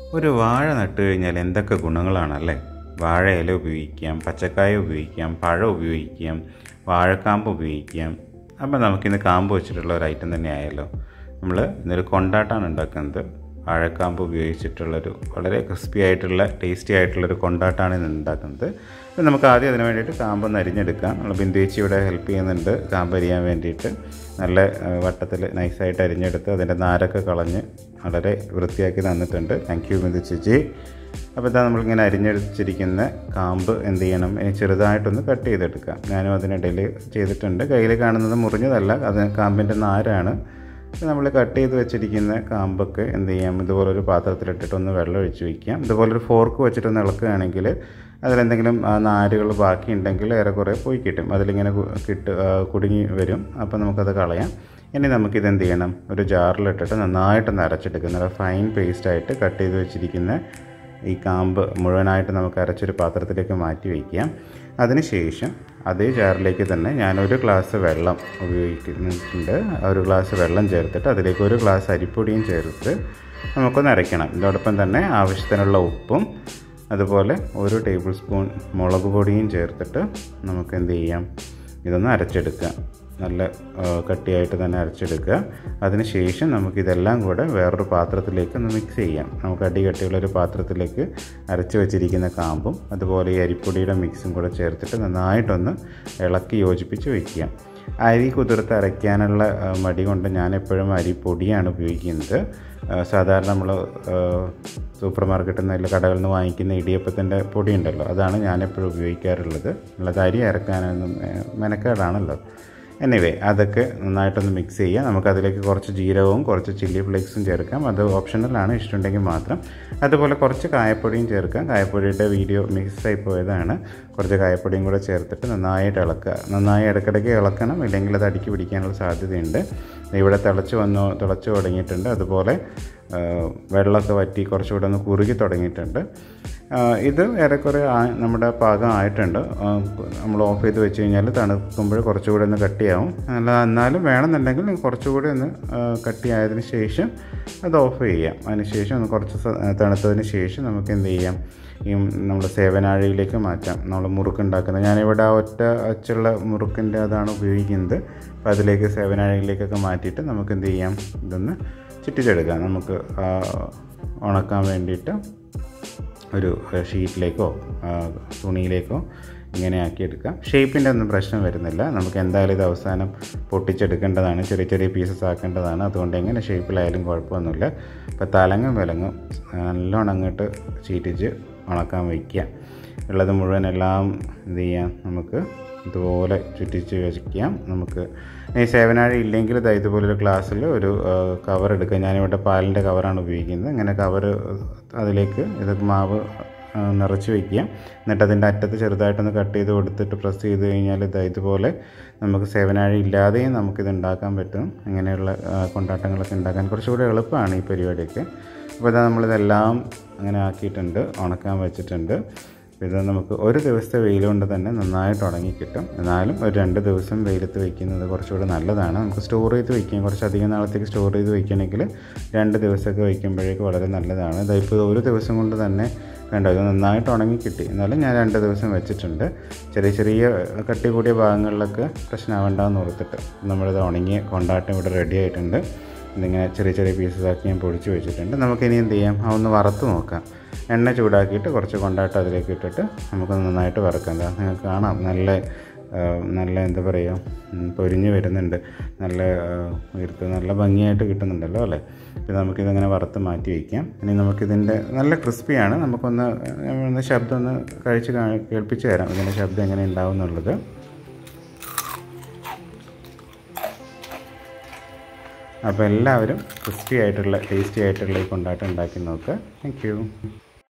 ഒരു വാഴ നട്ട് കഴിഞ്ഞാൽ എന്തൊക്കെ ഗുണങ്ങളാണല്ലേ വാഴ ഇല ഉപയോഗിക്കാം പച്ചക്കായ ഉപയോഗിക്കാം പഴം ഉപയോഗിക്കാം വാഴക്കാമ്പ് ഉപയോഗിക്കാം അപ്പം നമുക്കിന്ന് കാമ്പ് വെച്ചിട്ടുള്ള ഒരു ഐറ്റം തന്നെ ആയല്ലോ നമ്മൾ ഇന്നൊരു കൊണ്ടാട്ടാണ് ഉണ്ടാക്കുന്നത് വാഴക്കാമ്പ് ഉപയോഗിച്ചിട്ടുള്ളൊരു വളരെ ക്രിസ്പി ആയിട്ടുള്ള ടേസ്റ്റി ആയിട്ടുള്ളൊരു കൊണ്ടാട്ടാണ് ഇന്ന് ഉണ്ടാക്കുന്നത് അപ്പം നമുക്ക് ആദ്യം അതിന് വേണ്ടിയിട്ട് കാമ്പ് ഒന്ന് അരിഞ്ഞെടുക്കാം നമ്മൾ ബിന്ദുവേച്ചി ഇവിടെ ഹെൽപ്പ് ചെയ്യുന്നുണ്ട് കാമ്പ് അരിയാൻ വേണ്ടിയിട്ട് നല്ല വട്ടത്തിൽ നൈസായിട്ട് അരിഞ്ഞെടുത്ത് അതിൻ്റെ നാരൊക്കെ കളഞ്ഞ് വളരെ വൃത്തിയാക്കി തന്നിട്ടുണ്ട് താങ്ക് യു ബിന്ദു ചേച്ചി അപ്പോൾ ഇതാ നമ്മളിങ്ങനെ അരിഞ്ഞെടുത്തിരിക്കുന്ന കാമ്പ് എന്ത് ചെയ്യണം ഇനി ചെറുതായിട്ടൊന്ന് കട്ട് ചെയ്തെടുക്കാം ഞാനും അതിനിടയിൽ ചെയ്തിട്ടുണ്ട് കയ്യിൽ കാണുന്നത് മുറിഞ്ഞതല്ല അത് കാമ്പിൻ്റെ നാരാണ് നമ്മൾ കട്ട് ചെയ്ത് വെച്ചിരിക്കുന്ന കാമ്പൊക്കെ എന്ത് ചെയ്യാം ഇതുപോലൊരു പാത്രത്തിലിട്ടിട്ടൊന്ന് വെള്ളം ഒഴിച്ച് വയ്ക്കാം ഇതുപോലൊരു ഫോർക്ക് വെച്ചിട്ടൊന്ന് ഇളക്കുകയാണെങ്കിൽ അതിലെന്തെങ്കിലും ആ നാരുകൾ ബാക്കിയുണ്ടെങ്കിൽ ഏറെക്കുറെ പോയി കിട്ടും അതിലിങ്ങനെ കിട്ട് കുടുങ്ങി വരും അപ്പോൾ നമുക്കത് കളയാം ഇനി നമുക്കിത് എന്ത് ചെയ്യണം ഒരു ജാറിലിട്ടിട്ട് നന്നായിട്ടൊന്ന് അരച്ചെടുക്കുക നല്ല ഫൈൻ പേസ്റ്റായിട്ട് കട്ട് ചെയ്ത് വെച്ചിരിക്കുന്ന ഈ കാമ്പ് മുഴുവനായിട്ട് നമുക്ക് അരച്ചൊരു പാത്രത്തിലേക്ക് മാറ്റി വയ്ക്കാം അതിനുശേഷം അതേ ജാറിലേക്ക് തന്നെ ഞാനൊരു ഗ്ലാസ് വെള്ളം ഉപയോഗിക്കുന്നുണ്ട് ഒരു ഗ്ലാസ് വെള്ളം ചേർത്തിട്ട് അതിലേക്ക് ഒരു ഗ്ലാസ് അരിപ്പൊടിയും ചേർത്ത് നമുക്കൊന്ന് അരയ്ക്കണം ഇതോടൊപ്പം തന്നെ ആവശ്യത്തിനുള്ള ഉപ്പും അതുപോലെ ഒരു ടേബിൾ സ്പൂൺ മുളക് പൊടിയും ചേർത്തിട്ട് നമുക്ക് എന്ത് ചെയ്യാം ഇതൊന്ന് അരച്ചെടുക്കാം നല്ല കട്ടിയായിട്ട് തന്നെ അരച്ചെടുക്കുക അതിനുശേഷം നമുക്കിതെല്ലാം കൂടെ വേറൊരു പാത്രത്തിലേക്ക് ഒന്ന് മിക്സ് ചെയ്യാം നമുക്ക് അടി കട്ടിയുള്ളൊരു പാത്രത്തിലേക്ക് അരച്ച് വെച്ചിരിക്കുന്ന കാമ്പും അതുപോലെ ഈ അരിപ്പൊടിയുടെ മിക്സും കൂടെ ചേർത്തിട്ട് നന്നായിട്ടൊന്ന് ഇളക്കി യോജിപ്പിച്ച് വയ്ക്കുക അരി കുതിർത്ത് അരയ്ക്കാനുള്ള മടി കൊണ്ട് ഞാൻ എപ്പോഴും അരിപ്പൊടിയാണ് ഉപയോഗിക്കുന്നത് സാധാരണ നമ്മൾ സൂപ്പർ മാർക്കറ്റിൽ നിന്ന് അല്ലെങ്കിൽ കടകളിൽ നിന്ന് വാങ്ങിക്കുന്ന ഇടിയപ്പത്തിൻ്റെ പൊടി ഉണ്ടല്ലോ അതാണ് ഞാനെപ്പോഴും ഉപയോഗിക്കാറുള്ളത് ഉള്ളത് അരി ഇറക്കാനൊന്നും മെനക്കേടാണല്ലോ എനിവേ അതൊക്കെ നന്നായിട്ടൊന്ന് മിക്സ് ചെയ്യുക നമുക്കതിലേക്ക് കുറച്ച് ജീരകവും കുറച്ച് ചില്ലി ഫ്ലേക്സും ചേർക്കാം അത് ഓപ്ഷണലാണ് ഇഷ്ടമുണ്ടെങ്കിൽ മാത്രം അതുപോലെ കുറച്ച് കായപ്പൊടിയും ചേർക്കാം കായപ്പൊടിയുടെ വീഡിയോ മിക്സായി പോയതാണ് കുറച്ച് കായപ്പൊടിയും കൂടെ ചേർത്തിട്ട് നന്നായിട്ട് ഇളക്കുക നന്നായി ഇടയ്ക്കിടയ്ക്ക് ഇളക്കണം ഇല്ലെങ്കിൽ അത് അടുക്കി പിടിക്കാനുള്ള സാധ്യതയുണ്ട് ഇവിടെ തിളച്ച് വന്നു തിളച്ച് തുടങ്ങിയിട്ടുണ്ട് അതുപോലെ വെള്ളമൊക്കെ വറ്റി കുറച്ചുകൂടെ ഒന്ന് കുറുകി തുടങ്ങിയിട്ടുണ്ട് ഇത് ഏറെക്കുറെ നമ്മുടെ പാകം ആയിട്ടുണ്ട് നമ്മൾ ഓഫ് ചെയ്ത് വെച്ച് കഴിഞ്ഞാൽ തണുക്കുമ്പോൾ കുറച്ചുകൂടി ഒന്ന് കട്ടിയാവും അല്ല എന്നാലും വേണമെന്നുണ്ടെങ്കിൽ കുറച്ചുകൂടി ഒന്ന് കട്ടിയായതിന് ശേഷം അത് ഓഫ് ചെയ്യാം അതിന് ശേഷം ഒന്ന് കുറച്ച് തണുത്തതിന് ശേഷം നമുക്ക് എന്ത് ചെയ്യാം ഈ നമ്മൾ സേവനാഴിയിലേക്ക് മാറ്റാം നമ്മൾ മുറുക്കുണ്ടാക്കുന്നത് ഞാനിവിടെ ആ ഒറ്റ അച്ചുള്ള മുറുക്കിൻ്റെ അതാണ് ഉപയോഗിക്കുന്നത് അപ്പോൾ അതിലേക്ക് സേവനാഴിയിലേക്കൊക്കെ മാറ്റിയിട്ട് നമുക്ക് എന്ത് ചെയ്യാം ഇതൊന്ന് ചുറ്റിച്ചെടുക്കാം നമുക്ക് ഉണക്കാൻ വേണ്ടിയിട്ട് ഒരു ഷീറ്റിലേക്കോ തുണിയിലേക്കോ ഇങ്ങനെ ആക്കിയെടുക്കാം ഷേപ്പിൻ്റെ ഒന്നും പ്രശ്നം വരുന്നില്ല നമുക്ക് എന്തായാലും ഇത് അവസാനം പൊട്ടിച്ചെടുക്കേണ്ടതാണ് ചെറിയ ചെറിയ പീസസ് ആക്കേണ്ടതാണ് അതുകൊണ്ട് എങ്ങനെ ഷേപ്പിലായാലും കുഴപ്പമൊന്നുമില്ല ഇപ്പോൾ തലങ്ങും വിലങ്ങും നല്ലോണം അങ്ങോട്ട് ചീറ്റിച്ച് ഉണക്കാൻ വയ്ക്കുക ഉള്ളത് മുഴുവൻ എല്ലാം എന്ത് ചെയ്യാം നമുക്ക് ഇതുപോലെ ചുറ്റിച്ച് വയ്ക്കാം നമുക്ക് ഈ സേവനാഴി ഇല്ലെങ്കിൽ ഇതാ ഇതുപോലൊരു ഗ്ലാസ്സിൽ ഒരു കവർ എടുക്കുക ഞാനിവിടെ പാലിൻ്റെ കവറാണ് ഉപയോഗിക്കുന്നത് ഇങ്ങനെ കവർ അതിലേക്ക് ഇത് മാവ് നിറച്ച് വയ്ക്കുക എന്നിട്ട് അതിൻ്റെ അറ്റത്ത് ചെറുതായിട്ടൊന്ന് കട്ട് ചെയ്ത് കൊടുത്തിട്ട് പ്രസ് ചെയ്ത് കഴിഞ്ഞാൽ ഇതാ ഇതുപോലെ നമുക്ക് സേവനാഴി ഇല്ലാതെയും നമുക്കിത് ഉണ്ടാക്കാൻ പറ്റും ഇങ്ങനെയുള്ള കൊണ്ടാട്ടങ്ങളൊക്കെ ഉണ്ടാക്കാൻ കുറച്ചുകൂടി എളുപ്പമാണ് ഈ പരിപാടിയൊക്കെ അപ്പോൾ ഇതാ നമ്മളിതെല്ലാം അങ്ങനെ ആക്കിയിട്ടുണ്ട് ഉണക്കാൻ വെച്ചിട്ടുണ്ട് ഇത് നമുക്ക് ഒരു ദിവസത്തെ വെയിൽ കൊണ്ട് തന്നെ നന്നായിട്ട് ഉണങ്ങി കിട്ടും എന്നാലും ഒരു രണ്ട് ദിവസം വെയിലത്ത് വയ്ക്കുന്നത് കുറച്ചുകൂടി നല്ലതാണ് നമുക്ക് സ്റ്റോർ ചെയ്ത് വയ്ക്കാം കുറച്ച് അധികം നാളത്തേക്ക് സ്റ്റോർ ചെയ്ത് വയ്ക്കണമെങ്കിൽ രണ്ട് ദിവസമൊക്കെ വയ്ക്കുമ്പോഴേക്ക് വളരെ നല്ലതാണ് ഇതായിപ്പോൾ ഒരു ദിവസം കൊണ്ട് തന്നെ കണ്ടോ ഇത് നന്നായിട്ട് ഉണങ്ങി കിട്ടി എന്നാലും ഞാൻ രണ്ട് ദിവസം വെച്ചിട്ടുണ്ട് ചെറിയ ചെറിയ കട്ടി കൂടിയ ഭാഗങ്ങളിലൊക്കെ പ്രശ്നമാവേണ്ടെന്ന് ഓർത്തിട്ട് നമ്മളിത് ഉണങ്ങിയ കൊണ്ടാട്ടം ഇവിടെ റെഡി ആയിട്ടുണ്ട് ഇതിങ്ങനെ ചെറിയ ചെറിയ പീസസ് ആക്കി ഞാൻ പൊടിച്ച് വെച്ചിട്ടുണ്ട് നമുക്കിനി എന്ത് ചെയ്യാം ആ ഒന്ന് വറുത്ത് നോക്കാം എണ്ണ ചൂടാക്കിയിട്ട് കുറച്ച് കൊണ്ടാട്ടം അതിലേക്ക് ഇട്ടിട്ട് നമുക്ക് നന്നായിട്ട് വറുക്കാം എന്താ നിങ്ങൾക്ക് കാണാം നല്ല നല്ല എന്താ പറയുക പൊരിഞ്ഞ് വരുന്നുണ്ട് നല്ല ഉയർത്ത് നല്ല ഭംഗിയായിട്ട് കിട്ടുന്നുണ്ടല്ലോ അല്ലേ ഇത് നമുക്കിതങ്ങനെ വറുത്ത് മാറ്റി വയ്ക്കാം ഇനി നമുക്കിതിൻ്റെ നല്ല ക്രിസ്പിയാണ് നമുക്കൊന്ന് ഒന്ന് ശബ്ദം ഒന്ന് കഴിച്ച് കേൾപ്പിച്ച് തരാം ഇതിൻ്റെ ശബ്ദം എങ്ങനെ ഉണ്ടാവും എന്നുള്ളത് അപ്പോൾ എല്ലാവരും ക്രിസ്പി ആയിട്ടുള്ള ടേസ്റ്റി ആയിട്ടുള്ള ഈ കൊണ്ടാട്ടം ഉണ്ടാക്കി നോക്കുക താങ്ക്